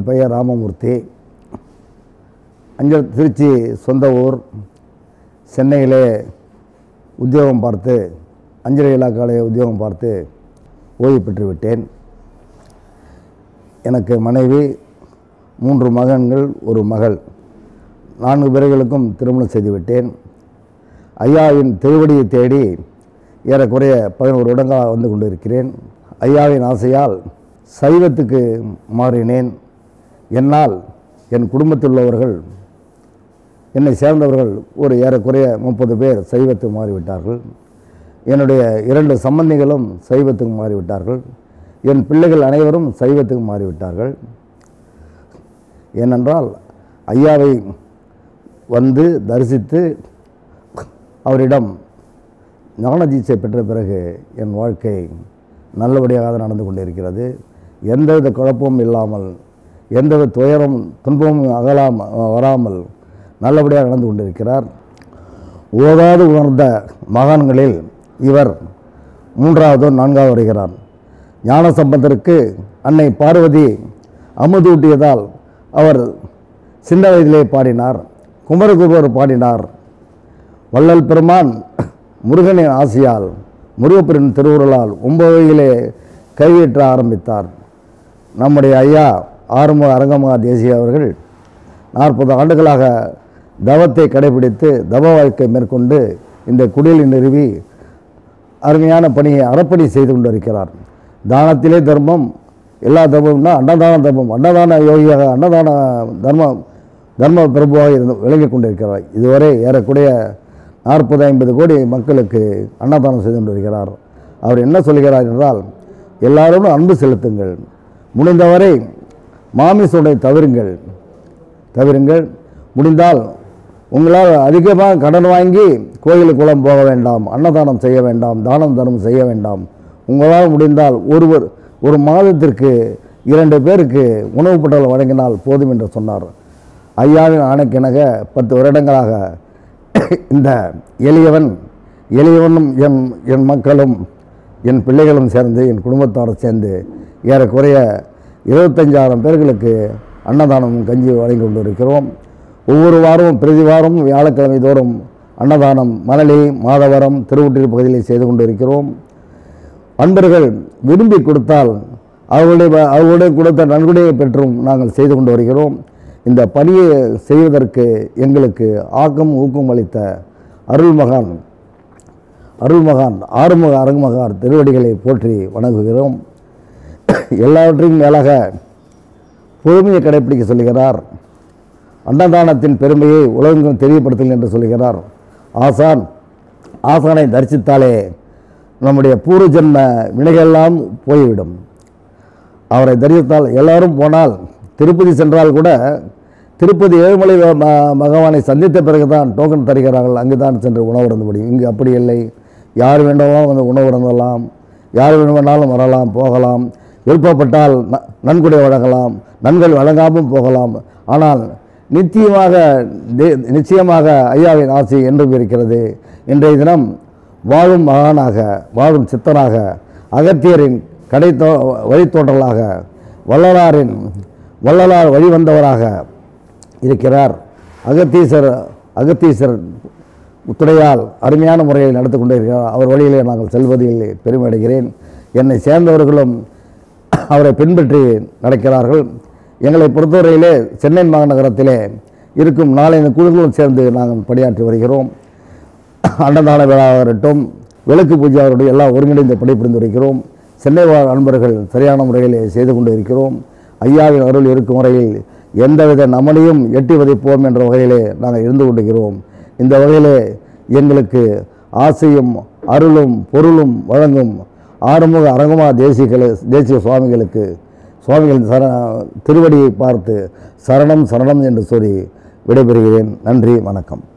என் பெயர் ராமமூர்த்தி அஞ்சல் திருச்சி சொந்த ஊர் சென்னையிலே உத்தியோகம் பார்த்து அஞ்சலி இலாக்காலே உத்தியோகம் பார்த்து ஓய்வு பெற்று விட்டேன் எனக்கு மனைவி மூன்று மகன்கள் ஒரு மகள் நான்கு பேர்களுக்கும் திருமணம் செய்துவிட்டேன் ஐயாவின் திருவடியை தேடி ஏறக்குறைய பதினோரு இடங்களாக வந்து கொண்டிருக்கிறேன் ஐயாவின் ஆசையால் சைவத்துக்கு மாறினேன் என்னால் என் குடும்பத்தில் உள்ளவர்கள் என்னை சேர்ந்தவர்கள் ஒரு ஏறக்குறைய முப்பது பேர் சைவத்துக்கு மாறிவிட்டார்கள் என்னுடைய இரண்டு சம்பந்திகளும் சைவத்துக்கு மாறிவிட்டார்கள் என் பிள்ளைகள் அனைவரும் சைவத்துக்கு மாறிவிட்டார்கள் ஏனென்றால் ஐயாவை வந்து தரிசித்து அவரிடம் ஞான தீட்சை பெற்ற பிறகு என் வாழ்க்கை நல்லபடியாக நடந்து கொண்டிருக்கிறது எந்தவித குழப்பமும் இல்லாமல் எந்தவித துயரம் துன்பமும் அகலாம் வராமல் நல்லபடியாக நடந்து கொண்டிருக்கிறார் ஓதாது உணர்ந்த மகான்களில் இவர் மூன்றாவதோ நான்காவது வருகிறார் ஞானசம்பந்தருக்கு அன்னை பார்வதி அமுதூட்டியதால் அவர் சின்ன வயதிலே பாடினார் குமரகுருவர் பாடினார் வள்ளல் பெருமான் முருகனின் ஆசியால் முருகப்பெருன் திருவுருளால் ஒன்பதிலே கையேற்ற ஆரம்பித்தார் நம்முடைய ஐயா ஆறுமுக அரங்கமகா தேசிய அவர்கள் நாற்பது ஆண்டுகளாக தவத்தை கடைபிடித்து தவ வாழ்க்கை மேற்கொண்டு இந்த குடிலை நிறுவி அருமையான பணியை அறப்பணி செய்து கொண்டிருக்கிறார் தானத்திலே தர்மம் எல்லா தர்மம்னா அன்னதான தர்மம் அன்னதான யோகியாக அன்னதான தர்மம் தர்ம பிரபுவாக இருந்து விளங்கி கொண்டிருக்கிறார் இதுவரை ஏறக்குறைய நாற்பது ஐம்பது கோடி மக்களுக்கு அன்னதானம் செய்து கொண்டிருக்கிறார் அவர் என்ன சொல்கிறார் என்றால் எல்லாரோடும் அன்பு செலுத்துங்கள் முடிந்தவரை மாமிசோடை தவிருங்கள் தவிருங்கள் முடிந்தால் உங்களால் அதிகமாக கடன் வாங்கி கோயிலுக்கு குளம் போக வேண்டாம் அன்னதானம் செய்ய வேண்டாம் தானம் தர்மம் செய்ய வேண்டாம் உங்களால் முடிந்தால் ஒருவர் ஒரு மாதத்திற்கு இரண்டு பேருக்கு உணவுப் பட்டல் வழங்கினால் போதும் என்று சொன்னார் ஐயாவின் ஆணைக்கிணக பத்து வருடங்களாக இந்த எளியவன் எளியவனும் என் என் மக்களும் என் பிள்ளைகளும் சேர்ந்து என் குடும்பத்தாரும் சேர்ந்து ஏறக்குறைய இருபத்தஞ்சாயிரம் பேர்களுக்கு அன்னதானம் கஞ்சி வழங்கி கொண்டிருக்கிறோம் ஒவ்வொரு வாரமும் பிரதி வாரமும் வியாழக்கிழமை தோறும் அன்னதானம் மணலி மாதவரம் திருவொற்றியூர் பகுதியில் செய்து கொண்டிருக்கிறோம் அன்பர்கள் விரும்பி கொடுத்தால் அவர்களுடைய அவர்களுடைய கொடுத்த நன்கொடையை பெற்றும் நாங்கள் செய்து கொண்டு வருகிறோம் இந்த பணியை செய்வதற்கு எங்களுக்கு ஆக்கம் ஊக்கம் அளித்த அருள்மகான் அருள்மகான் ஆறுமுக அரங்கமகார் திருவடிகளை போற்றி வணங்குகிறோம் எல்லாவற்றையும் மேலாக பொறுமையை கடைப்பிடிக்க சொல்கிறார் அன்னதானத்தின் பெருமையை உலகெங்கும் தெரியப்படுத்துங்கள் என்று சொல்கிறார் ஆசான் ஆசானை தரிசித்தாலே நம்முடைய பூர்வ ஜென்ம வினைகளெல்லாம் போய்விடும் அவரை தரிசித்தால் எல்லாரும் போனால் திருப்பதி சென்றால் கூட திருப்பதி ஏழுமலை ம- ம- பகவானை சந்தித்த பிறகுதான் டோக்கன் தருகிறார்கள் அங்கு தான் சென்று உணவு அருந்த முடியும் இங்கு அப்படி இல்லை யார் வேண்டுமானாலும் வந்து உணவு அருந்தலாம் யார் வேண்டுமானாலும் வரலாம் போகலாம் விருப்பப்பட்டால் ந- நன்கொடை வழங்கலாம் நன்கொடை வழங்காமல் போகலாம் ஆனால் நிச்சயமாக தே- நிச்சயமாக ஐயாவின் ஆசை என்றும் இருக்கிறது இன்றைய தினம் வாழும் மகானாக வாழும் சித்தனாக அகத்தியரின் கடை தோ வழித்தோன்றலாக வள்ளலாரின் வள்ளலார் வழிவந்தவராக இருக்கிறார் அகத்தீசர் அகத்தீசர் துணையால் அருமையான முறையில் நடத்தி கொண்டிருக்கிறார் அவர் வழியிலே நாங்கள் செல்வதில் பெருமை அடைகிறேன் என்னை சேர்ந்தவர்களும் அவரை பின்பற்றி நடக்கிறார்கள் எங்களை பொறுத்தவரையிலே சென்னை மாநகரத்திலே இருக்கும் நாலஞ்சு குழுக்களும் சேர்ந்து நாங்கள் பணியாற்றி வருகிறோம் அன்னதான விழாவாகட்டும் விளக்கு பூஜை அவருடைய எல்லாம் ஒருங்கிணைந்து பணிபுரிந்து வருகிறோம் சென்னை வாழ் அன்பர்கள் சரியான முறையில் செய்து கொண்டு இருக்கிறோம் ஐயாவின் அருள் இருக்கும் வரையில் எந்தவித நமனையும் எட்டி வதைப்போம் என்ற வகையிலே நாங்கள் இருந்து கொண்டிருக்கிறோம் இந்த வகையிலே எங்களுக்கு ஆசையும் அருளும் பொருளும் வழங்கும் ஆறுமுக அரங்கமா தேசிகளு தேசிய சுவாமிகளுக்கு சுவாமிகளின் சர திருவடியை பார்த்து சரணம் சரணம் என்று சொல்லி விடைபெறுகிறேன் நன்றி வணக்கம்